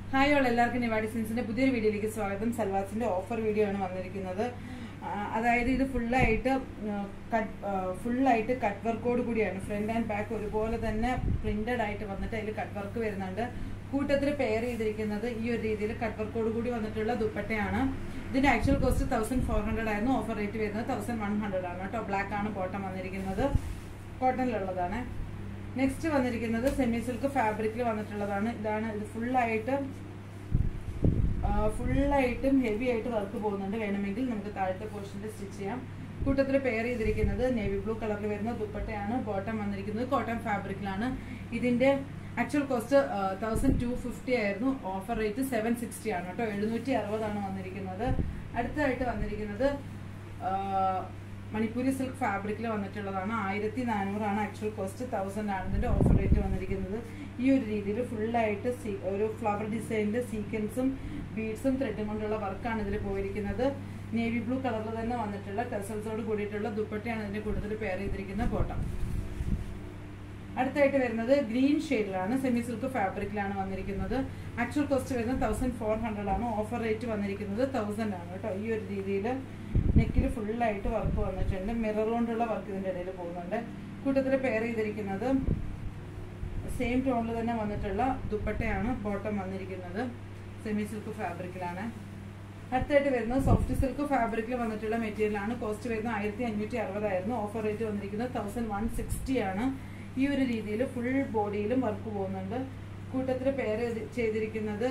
hi all എല്ലാവർക്കും നിവാഡി സിൻസിന്റെ പുതിയൊരു വീഡിയോയിലേക്ക് സ്വാഗതം സൽവാസിന്റെ ഓഫർ വീഡിയോ ആണ് വന്നിരിക്കുന്നത് ആ, അതായത് ഇത് ഫുള്ളായിട്ട് കട്ട് ഫുള്ളായിട്ട് കട്ട് വർക്കോട് കൂടിയാണ് ഫ്രണ്ട് ആൻഡ് ബാക്ക് ഒരുപോലെ തന്നെ പ്രിന്റഡ് ആയിട്ട് വന്നിട്ട് അതിൽ കട്ട് വർക്ക് വരുന്നുണ്ട് കൂട്ടത്തിൽ പെയർ ചെയ്തിരിക്കുന്നത് ഈ ഒരു രീതിയിൽ കട്ട് വർക്കോട് കൂടി വന്നിട്ടുള്ള ദുപ്പട്ടയാണ് ഇതിന്റെ actual cost thousand four hundred ആയിരുന്നു ഓഫർ റേറ്റ് വരുന്നത് തൗസൻഡ് വൺ ഹൺഡ്രഡ് ആണ് കേട്ടോ ബ്ലാക്ക് ആണ് ബോട്ടം വന്നിരിക്കുന്നത് കോട്ടണിലുള്ളതാണ് നെക്സ്റ്റ് വന്നിരിക്കുന്നത് സെമി സിൽക്ക് ഫാബ്രിക്കിൽ വന്നിട്ടുള്ളതാണ് ഇതാണ് ഇത് ഫുള്ളായിട്ട് ഫുള്ളായിട്ടും ഹെവി ആയിട്ട് വർക്ക് പോകുന്നുണ്ട് വേണമെങ്കിൽ നമുക്ക് താഴത്തെ പോർഷനിൽ സ്റ്റിച്ച് ചെയ്യാം കൂട്ടത്തിൽ പെയർ ചെയ്തിരിക്കുന്നത് നേവി ബ്ലൂ കളറിൽ വരുന്ന ദുപ്പട്ടയാണ് ബോട്ടം വന്നിരിക്കുന്നത് കോട്ടൺ ഫാബ്രിക്കിലാണ് ഇതിന്റെ actual cost thousand two fifty ആയിരുന്നു ഓഫർ റേറ്റ് സെവൻ സിക്സ്റ്റി ആണ് കേട്ടോ എഴുന്നൂറ്റി അറുപതാണ് വന്നിരിക്കുന്നത് അടുത്തതായിട്ട് വന്നിരിക്കുന്നത് ആ, മണിപ്പൂരി സിൽക്ക് ഫാബ്രിക്കിൽ വന്നിട്ടുള്ളതാണ് ആയിരത്തി നാനൂറാണ് ആക്ച്വൽ കോസ്റ്റ് തൗസൻഡ് ആണ് ഇതിന്റെ ഓഫർ റേറ്റ് വന്നിരിക്കുന്നത് ഈ ഒരു രീതിയിൽ ഫുള്ളായിട്ട് ഒരു ഫ്ലവർ ഡിസൈനിന്റെ സീക്വൻസും ബീഡ്സും ത്രെഡും കൊണ്ടുള്ള വർക്കാണ് ഇതിൽ പോയിരിക്കുന്നത് നേവി ബ്ലൂ കളറിൽ തന്നെ വന്നിട്ടുള്ള ടെസൽസോട് കൂടിയിട്ടുള്ള ദുപ്പട്ടയാണ് ഇതിന്റെ കൂടുതൽ പെയർ ചെയ്തിരിക്കുന്ന ബോട്ടം അടുത്തായിട്ട് വരുന്നത് ഗ്രീൻ ഷെയ്ഡിലാണ് സെമി സിൽക്ക് ഫാബ്രിക്കിലാണ് വന്നിരിക്കുന്നത് ആക്ച്വൽ കോസ്റ്റ് വരുന്നത് തൗസൻഡ് ഫോർ ഹൺഡ്രഡ് ആണ് ഓഫർ റേറ്റ് വന്നിരിക്കുന്നത് തൗസൻഡ് ആണ് കേട്ടോ ഈ ഒരു രീതിയിൽ നെക്കിൽ ഫുള്ളായിട്ട് വർക്ക് വന്നിട്ടുണ്ട് മിറർ കൊണ്ടുള്ള വർക്ക് ഇതിന്റെ ഇടയിൽ പോകുന്നുണ്ട് കൂട്ടത്തിൽ പെയർ ചെയ്തിരിക്കുന്നത് സെയിം ടോണിൽ തന്നെ വന്നിട്ടുള്ള ദുപ്പട്ടയാണ് ബോട്ടം വന്നിരിക്കുന്നത് സെമി സിൽക്ക് ഫാബ്രിക്കിലാണ് അടുത്തായിട്ട് വരുന്നത് സോഫ്റ്റ് സിൽക്ക് ഫാബ്രിക്കിൽ വന്നിട്ടുള്ള മെറ്റീരിയൽ ആണ് കോസ്റ്റ് വരുന്നത് ആയിരത്തി അഞ്ഞൂറ്റി അറുപതായിരുന്നു ഓഫർ റേറ്റ് വന്നിരിക്കുന്നത് തൗസൻഡ് വൺ സിക്സ്റ്റി ആണ് ഈ ഒരു രീതിയിൽ ഫുൾ ബോഡിയിലും വർക്ക് പോകുന്നുണ്ട് കൂട്ടത്തിൽ പെയർ ചെയ്തിരിക്കുന്നത്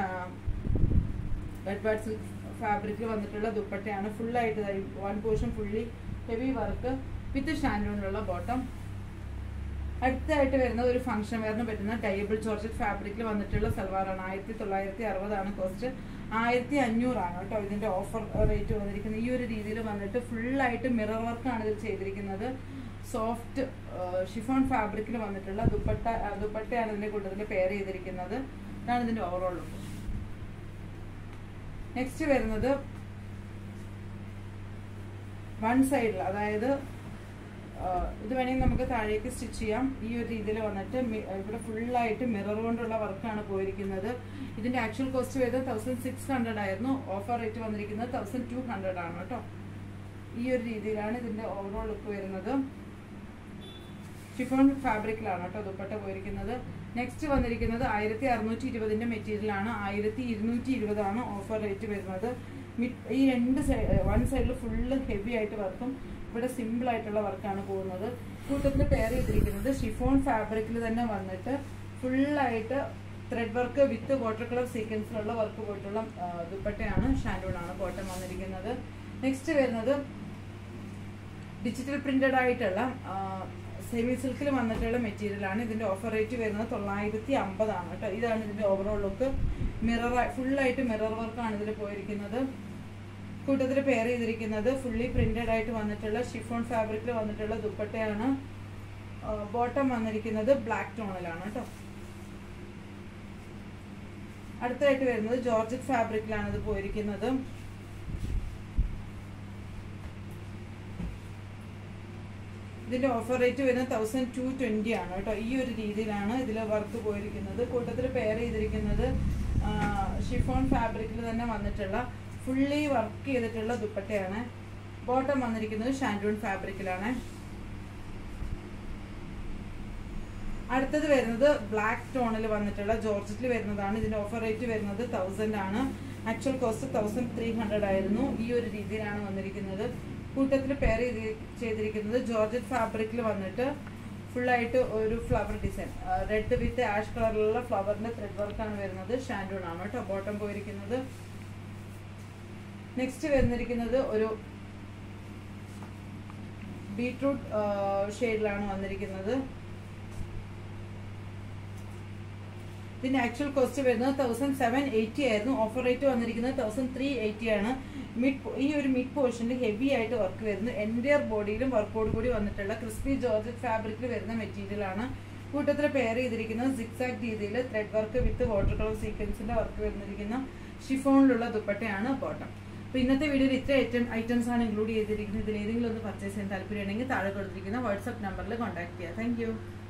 റെഡ് വാട്ട് സിൽക്ക് ഫാബ്രിക്കിൽ വന്നിട്ടുള്ള ദുപ്പട്ടയാണ് ഫുള്ളായിട്ട് one portion fully heavy work with ഷാൻഡോണിലുള്ള ബോട്ടം അടുത്തായിട്ട് വരുന്നത് ഒരു ഫംഗ്ഷൻ വെയറിന് പറ്റുന്ന ഡയബിൾ ജോർജറ്റ് ഫാബ്രിക്കിൽ വന്നിട്ടുള്ള സൽവാറാണ് ആയിരത്തി തൊള്ളായിരത്തി അറുപതാണ് കോസ്റ്റ് ആയിരത്തി അഞ്ഞൂറാണ് കേട്ടോ ഇതിന്റെ ഓഫർ റേറ്റ് വന്നിരിക്കുന്നത് ഈ ഒരു രീതിയിൽ വന്നിട്ട് ഫുള്ളായിട്ട് മിറർ വർക്കാണ് ഇത് ചെയ്തിരിക്കുന്നത് സോഫ്റ്റ് ഷിഫോൺ ഫാബ്രിക്കിൽ വന്നിട്ടുള്ള ദുപ്പട്ട ആ, ദുപ്പട്ടയാണ് ഇതിന്റെ കൂട്ടത്തിൽ പെയർ ചെയ്തിരിക്കുന്നത് ഇതാണ് ഇതിന്റെ ഓവറോൾ ലുക്ക് നെക്സ്റ്റ് വരുന്നത് വൺ സൈഡിൽ അതായത് ആ, ഇത് വേണമെങ്കിൽ നമുക്ക് താഴേക്ക് സ്റ്റിച്ച് ചെയ്യാം ഈ ഒരു രീതിയിൽ വന്നിട്ട് മി- ഇവിടെ ഫുള്ളായിട്ട് മിറർ കൊണ്ടുള്ള വർക്കാണ് പോയിരിക്കുന്നത് ഇതിന്റെ ആക്ച്വൽ കോസ്റ്റ് വരുന്നത് തൗസൻഡ് സിക്സ് ഹൺഡ്രഡ് ആയിരുന്നു ഓഫർ റേറ്റ് വന്നിരിക്കുന്നത് തൗസൻഡ് ടു ഹൺഡ്രഡ് ആണ് കേട്ടോ ഈ ഒരു രീതിയിലാണ് ഇതിന്റെ ഓവറോൾ ലുക്ക് വരുന്നത് ഷിഫോൺ ഫാബ്രിക്കിലാണ് കേട്ടോ ദുപ്പട്ട പോയിരിക്കുന്നത് നെക്സ്റ്റ് വന്നിരിക്കുന്നത് ആയിരത്തി അറുന്നൂറ്റി ഇരുപതിന്റെ മെറ്റീരിയൽ ആണ് ആയിരത്തി ഇരുന്നൂറ്റി ഇരുപതാണ് ഓഫർ റേറ്റ് വരുന്നത് മിഡ് ഈ രണ്ട് വൺ സൈഡിൽ ഫുള്ള് ഹെവി ആയിട്ട് വർക്കും ഇവിടെ സിമ്പിൾ ആയിട്ടുള്ള വർക്കാണ് പോകുന്നത് കൂട്ടത്തിൽ പെയർ ചെയ്തിരിക്കുന്നത് ഷിഫോൺ ഫാബ്രിക്കിൽ തന്നെ വന്നിട്ട് ഫുള്ളായിട്ട് thread work with water colour സീക്വൻസിലുള്ള വർക്ക് പോയിട്ടുള്ള ആ, ദുപ്പട്ടയാണ് ഷാൻഡൂൺ ആണ് ബോട്ടം വന്നിരിക്കുന്നത് നെക്സ്റ്റ് വരുന്നത് ഡിജിറ്റൽ പ്രിന്റഡ് ആയിട്ടുള്ള സെമി സിൽക്കിൽ വന്നിട്ടുള്ള മെറ്റീരിയൽ ആണ് ഇതിന്റെ ഓഫർ റേറ്റ് വരുന്നത് തൊള്ളായിരത്തി അമ്പതാണ് കേട്ടോ ഇതാണ് ഇതിന്റെ ഓവറോൾ ലുക്ക് മിറർ ഫുള്ളായിട്ട് മിറർ വർക്കാണ് ഇതിൽ പോയിരിക്കുന്നത് കൂട്ടത്തിൽ പെയർ ചെയ്തിരിക്കുന്നത് ഫുള്ളി പ്രിന്റഡ് ആയിട്ട് വന്നിട്ടുള്ള ഷിഫോൺ ഫാബ്രിക്കിൽ വന്നിട്ടുള്ള ദുപ്പട്ടയാണ് ബോട്ടം വന്നിരിക്കുന്നത് ബ്ലാക്ക് ടോണിലാണ് കേട്ടോ അടുത്തായിട്ട് വരുന്നത് ജോർജറ്റ് ഫാബ്രിക്കിലാണ് ഇത് പോയിരിക്കുന്നത് ഇതിന്റെ ഓഫർ റേറ്റ് വരുന്നത് തൗസൻഡ് ടു ട്വന്റി ആണ് കേട്ടോ ഈ ഒരു രീതിയിലാണ് ഇതിൽ വർക്ക് പോയിരിക്കുന്നത് കൂട്ടത്തിൽ പെയർ ചെയ്തിരിക്കുന്നത് ഷിഫോൺ ഫാബ്രിക്കിൽ തന്നെ വന്നിട്ടുള്ള ഫുള്ളി വർക്ക് ചെയ്തിട്ടുള്ള ദുപ്പട്ടയാണ് ബോട്ടം വന്നിരിക്കുന്നത് ഷാൻഡൂൺ ഫാബ്രിക്കിലാണ് അടുത്തത് വരുന്നത് ബ്ലാക്ക് ടോണിൽ വന്നിട്ടുള്ള ജോർജറ്റിൽ വരുന്നതാണ് ഇതിന്റെ ഓഫർ റേറ്റ് വരുന്നത് തൗസൻഡ് ആണ് actual cost thousand three hundred ആയിരുന്നു ഈ ഒരു രീതിയിലാണ് വന്നിരിക്കുന്നത് കൂട്ടത്തിൽ പെയർ ചെയ്തിരിക്കുന്നത് ജോർജറ്റ് ഫാബ്രിക്കിൽ വന്നിട്ട് ഫുള്ളായിട്ട് ഒരു flower design red with ash കളറിലുള്ള ഫ്ലവറിന്റെ ത്രെഡ് വർക്കാണ് വരുന്നത് ഷാൻഡൂൺ ആണ് കേട്ടോ ബോട്ടം പോയിരിക്കുന്നത് നെക്സ്റ്റ് വരുന്നിരിക്കുന്നത് ഒരു ബീട്രൂട്ട് ഷെയ്ഡിലാണ് വന്നിരിക്കുന്നത് ഇതിന്റെ ആക്ച്വൽ കോസ്റ്റ് വരുന്നത് തൗസൻഡ് സെവൻ എയ്റ്റി ആയിരുന്നു ഓഫർ റേറ്റ് വന്നിരിക്കുന്നത് തൗസൻഡ് ത്രീ എയ്റ്റി ആണ് മിഡ് ഈ ഒരു മിഡ് പോർഷനിൽ ഹെവി ആയിട്ട് വർക്ക് വരുന്നു എൻഡിയർ ബോഡിയിലും വർക്കോട് കൂടി വന്നിട്ടുള്ള ക്രിസ്പി ജോർജറ്റ് ഫാബ്രിക്കിൽ വരുന്ന മെറ്റീരിയൽ ആണ് കൂട്ടത്തിൽ പെയർ ചെയ്തിരിക്കുന്നത് സിക്സാക് രീതിയിൽ thread work with water colour സീക്വൻസിന്റെ വർക്ക് വരുന്നിരിക്കുന്ന ഷിഫോണിലുള്ള ദുപ്പട്ടയാണ് ബോട്ടം അപ്പൊ ഇന്നത്തെ വീഡിയോയിൽ ഇത്ര ഐറ്റം ഐറ്റംസ് ആണ് ഇൻക്ലൂഡ് ചെയ്തിരിക്കുന്നത് ഇതിൽ ഏതെങ്കിലും ഒന്ന് പർച്ചേസ് ചെയ്യാൻ താല്പര്യമുണ്ടെങ്കിൽ താഴെ കൊടുത്തിരിക്കുന്ന വാട്സ്ആപ്പ് നമ്പറിൽ കോൺടാക്ട് ചെയ്യുക താങ്ക്